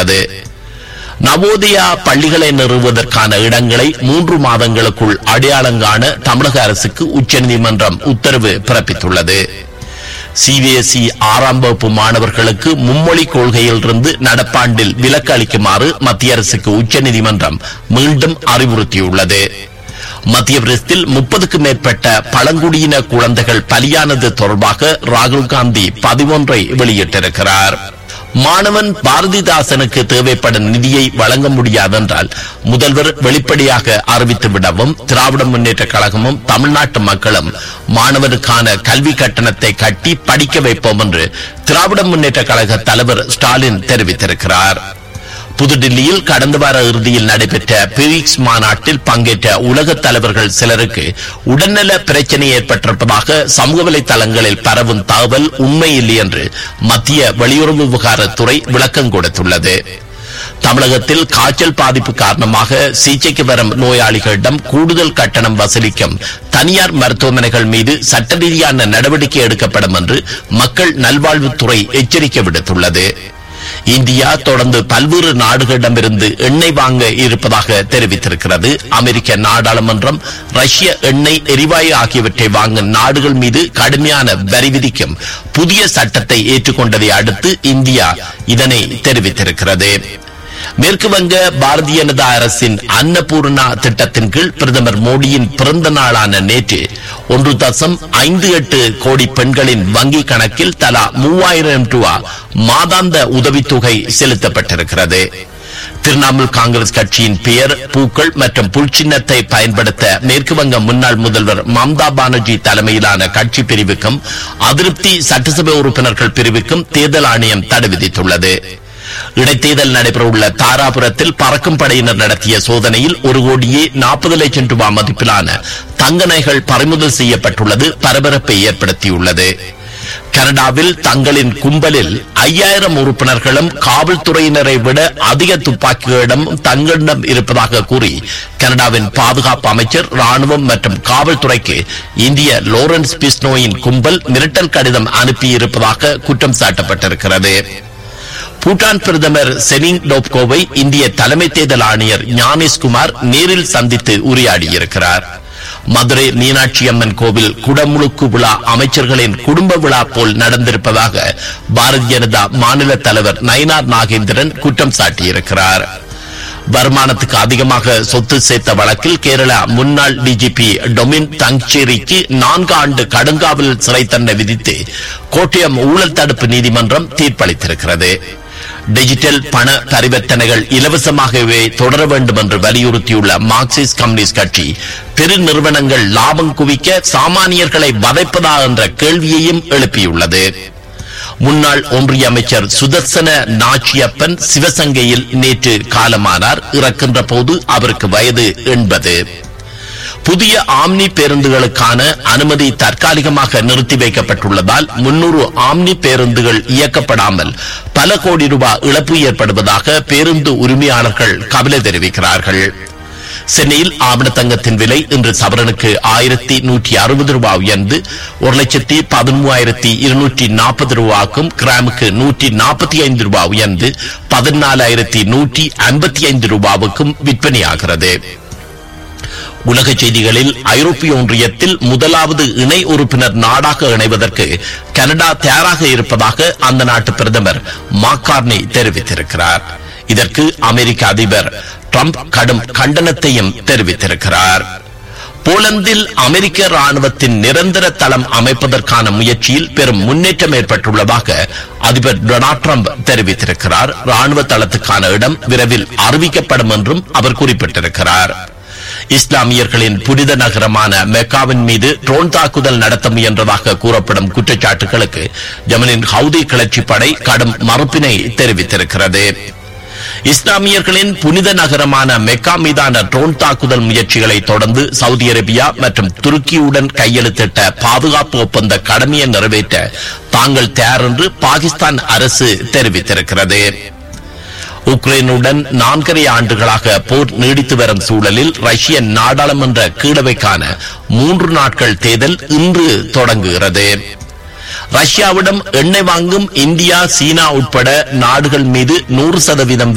தெரிவித்துள்ளது நவோதயா பள்ளிகளை நிறுவுவதற்கான இடங்களை மூன்று மாதங்களுக்குள் அடையாளம் காண தமிழக அரசுக்கு உச்சநீதிமன்றம் உத்தரவு பிறப்பித்துள்ளது சிபிஎஸ்இ ஆறாம் வகுப்பு மாணவர்களுக்கு மும்மொழி கொள்கையிலிருந்து நடப்பாண்டில் விலக்கு அளிக்குமாறு மத்திய அரசுக்கு உச்சநீதிமன்றம் மீண்டும் அறிவுறுத்தியுள்ளது மத்திய பிரதேசத்தில் முப்பதுக்கும் மேற்பட்ட பழங்குடியின குழந்தைகள் பலியானது தொடர்பாக ராகுல் காந்தி பதிவொன்றை வெளியிட்டிருக்கிறார் மாணவன் பாரதிதாசனுக்கு தேவைப்படும் நிதியை வழங்க முடியாதென்றால் முதல்வர் வெளிப்படையாக அறிவித்து விடவும் திராவிட முன்னேற்ற கழகமும் தமிழ்நாட்டு மக்களும் மாணவனுக்கான கல்வி கட்டணத்தை கட்டி படிக்க வைப்போம் என்று திராவிட முன்னேற்ற கழக தலைவர் ஸ்டாலின் தெரிவித்திருக்கிறார் புதுடில்லியில் கடந்த வார இறுதியில் நடைபெற்ற பிரிக்ஸ் மாநாட்டில் பங்கேற்ற உலக தலைவர்கள் சிலருக்கு உடல்நல பிரச்சனை ஏற்பட்டிருப்பதாக சமூக வலைதளங்களில் பரவும் தகவல் உண்மையில்லை என்று மத்திய வெளியுறவு விவகாரத்துறை விளக்கம் கொடுத்துள்ளது தமிழகத்தில் காய்ச்சல் பாதிப்பு காரணமாக சிகிச்சைக்கு வரும் நோயாளிகளிடம் கூடுதல் கட்டணம் வசூலிக்கும் தனியார் மருத்துவமனைகள் மீது சட்ட ரீதியான நடவடிக்கை எடுக்கப்படும் என்று மக்கள் நல்வாழ்வுத்துறை எச்சரிக்கை விடுத்துள்ளது இந்தியா தொடர்ந்து பல்வேறு நாடுகளிடமிருந்து எண்ணெய் வாங்க இருப்பதாக தெரிவித்திருக்கிறது அமெரிக்க நாடாளுமன்றம் ரஷ்ய எண்ணெய் எரிவாயு ஆகியவற்றை வாங்கும் நாடுகள் மீது கடுமையான வரி விதிக்கும் புதிய சட்டத்தை ஏற்றுக்கொண்டதை அடுத்து இந்தியா இதனை தெரிவித்திருக்கிறது மேற்கு வங்க பாரதிய ஜனதா அரசின் அன்னபூர்ணா திட்டத்தின் கீழ் பிரதமர் மோடியின் பிறந்த நாளான நேற்று ஒன்று தசம் ஐந்து எட்டு கோடி பெண்களின் வங்கி கணக்கில் தலா மூவாயிரம் ரூபாய் மாதாந்த உதவித்தொகை செலுத்தப்பட்டிருக்கிறது திரிணாமுல் காங்கிரஸ் கட்சியின் பெயர் பூக்கள் மற்றும் புல்சின்னத்தை பயன்படுத்த மேற்கு வங்க முன்னாள் முதல்வர் மம்தா பானர்ஜி தலைமையிலான கட்சி பிரிவுக்கும் அதிருப்தி சட்டசபை உறுப்பினர்கள் பிரிவுக்கும் தேர்தல் ஆணையம் தடை விதித்துள்ளது இடைத்தேர்தல் நடைபெறவுள்ள தாராபுரத்தில் பறக்கும் படையினர் நடத்திய சோதனையில் ஒரு கோடியே நாற்பது லட்சம் ரூபாய் மதிப்பிலான தங்க நகைகள் பறிமுதல் செய்யப்பட்டுள்ளது பரபரப்பை ஏற்படுத்தியுள்ளது கனடாவில் தங்களின் கும்பலில் ஐயாயிரம் உறுப்பினர்களும் காவல்துறையினரை விட அதிக துப்பாக்கிகளிடம் தங்களிடம் இருப்பதாக கூறி கனடாவின் பாதுகாப்பு அமைச்சர் ராணுவம் மற்றும் காவல்துறைக்கு இந்திய லோரன்ஸ் பிஸ்னோயின் கும்பல் மிரட்டல் கடிதம் அனுப்பியிருப்பதாக குற்றம் சாட்டப்பட்டிருக்கிறது பூட்டான் பிரதமர் செனிங் டோப்கோவை இந்திய தலைமை தேர்தல் ஆணையர் ஞானேஷ்குமார் நேரில் சந்தித்து உரையாடியிருக்கிறார் மதுரை மீனாட்சி அம்மன் கோவில் குடமுழுக்கு விழா அமைச்சர்களின் குடும்ப விழா போல் நடந்திருப்பதாக பாரதிய ஜனதா மாநில தலைவர் நயினார் நாகேந்திரன் குற்றம் சாட்டியிருக்கிறார் வருமானத்துக்கு அதிகமாக சொத்து சேர்த்த வழக்கில் கேரளா முன்னாள் டிஜிபி டொமின் தங்சேரிக்கு நான்கு ஆண்டு கடுங்காவல் சிறை தண்டனை விதித்து கோட்டயம் ஊழல் தடுப்பு நீதிமன்றம் தீர்ப்பளித்திருக்கிறது டிஜிட்டல் பண பரிவர்த்தனைகள் இலவசமாகவே தொடர வேண்டும் என்று வலியுறுத்தியுள்ள மார்க்சிஸ்ட் கம்யூனிஸ்ட் கட்சி பெருநிறுவனங்கள் லாபம் குவிக்க சாமானியர்களை வதைப்பதா என்ற கேள்வியையும் எழுப்பியுள்ளது முன்னாள் ஒன்றிய அமைச்சர் சுதர்சன நாச்சியப்பன் சிவசங்கையில் நேற்று காலமானார் இறக்கின்ற போது அவருக்கு வயது எண்பது புதிய ஆம்னி பேருந்துகளுக்கான அனுமதி தற்காலிகமாக நிறுத்தி வைக்கப்பட்டுள்ளதால் முன்னூறு ஆம்னி பேருந்துகள் இயக்கப்படாமல் பல கோடி ரூபாய் இழப்பு ஏற்படுவதாக பேருந்து உரிமையாளர்கள் கவலை தெரிவிக்கிறார்கள் சென்னையில் ஆவண தங்கத்தின் விலை இன்று சவரனுக்கு ஆயிரத்தி நூற்றி அறுபது ரூபாய் உயர்ந்து ஒரு லட்சத்தி பதிமூவாயிரத்தி இருநூற்றி நாற்பது ரூபாய்க்கும் கிராமுக்கு நூற்றி நாற்பத்தி ஐந்து ரூபாய் உயர்ந்து பதினாலாயிரத்தி நூற்றி ஐம்பத்தி ஐந்து ரூபாவுக்கும் விற்பனையாகிறது உலக செய்திகளில் ஐரோப்பிய ஒன்றியத்தில் முதலாவது இணை உறுப்பினர் நாடாக இணைவதற்கு கனடா தயாராக இருப்பதாக அந்த நாட்டு பிரதமர் மாக்கார்னி தெரிவித்திருக்கிறார் இதற்கு அமெரிக்க அதிபர் ட்ரம்ப் கடும் கண்டனத்தையும் தெரிவித்திருக்கிறார் போலந்தில் அமெரிக்க ராணுவத்தின் நிரந்தர தளம் அமைப்பதற்கான முயற்சியில் பெரும் முன்னேற்றம் ஏற்பட்டுள்ளதாக அதிபர் டொனால்ட் ட்ரம்ப் தெரிவித்திருக்கிறார் ராணுவ தளத்துக்கான இடம் விரைவில் அறிவிக்கப்படும் என்றும் அவர் குறிப்பிட்டிருக்கிறார் இஸ்லாமியர்களின் புனித நகரமான மெக்காவின் மீது ட்ரோன் தாக்குதல் நடத்த முயன்றதாக கூறப்படும் குற்றச்சாட்டுகளுக்கு ஜமனின் ஹவுதி கிளர்ச்சி படை கடும் மறுப்பினை தெரிவித்திருக்கிறது இஸ்லாமியர்களின் புனித நகரமான மெக்கா மீதான ட்ரோன் தாக்குதல் முயற்சிகளை தொடர்ந்து சவுதி அரேபியா மற்றும் துருக்கியுடன் கையெழுத்திட்ட பாதுகாப்பு ஒப்பந்த கடமையை நிறைவேற்ற தாங்கள் தயார் என்று பாகிஸ்தான் அரசு தெரிவித்திருக்கிறது உக்ரைனுடன் நான்கரை ஆண்டுகளாக போர் நீடித்து வரும் சூழலில் ரஷ்ய நாடாளுமன்ற கீழவைக்கான மூன்று நாட்கள் தேர்தல் இன்று தொடங்குகிறது ரஷ்யாவிடம் எண்ணெய் வாங்கும் இந்தியா சீனா உட்பட நாடுகள் மீது நூறு சதவீதம்